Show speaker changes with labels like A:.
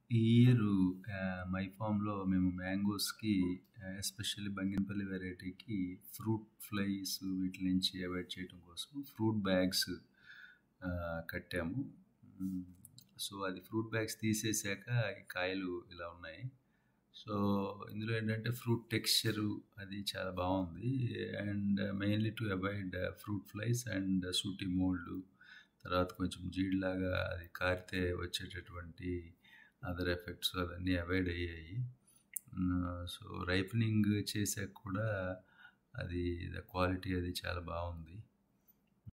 A: ఈ ఇయరు ఆహ్, మై ఫామ్‌లో మేము మ్యాంగోస్‌కి ఆహ్, ఎస్పెషల్లీ బంగినపల్లి వెరైటీకి ఫ్రూట్ ఫ్లైస్ వీటి నుంచి అవాయిడ్ చేయటం కోసం ఫ్రూట్ బ్యాగ్స్ ఆహ్, కట్టాము. హ్మ్. సో, అది ఫ్రూట్ బ్యాగ్స్ తీసేసాక ఈ కాయలు ఇలా ఉన్నాయి. సో, ఇందులో ఏంటంటే ఫ్రూట్ టెక్స్చరు అది చాలా బావుంది. And mainly to avoid fruit flies and sooty mould తర్వాత కొంచెం జీడిలాగా అది కారితే వచ్చేటటువంటి అదర్ ఎఫెక్ట్స్ అవన్నీ అవాయిడ్ అయ్యాయి. హ్మ్. సో, రైపెనింగ్ చేసాక కూడా అది ద క్వాలిటీ అది చాలా బావుంది.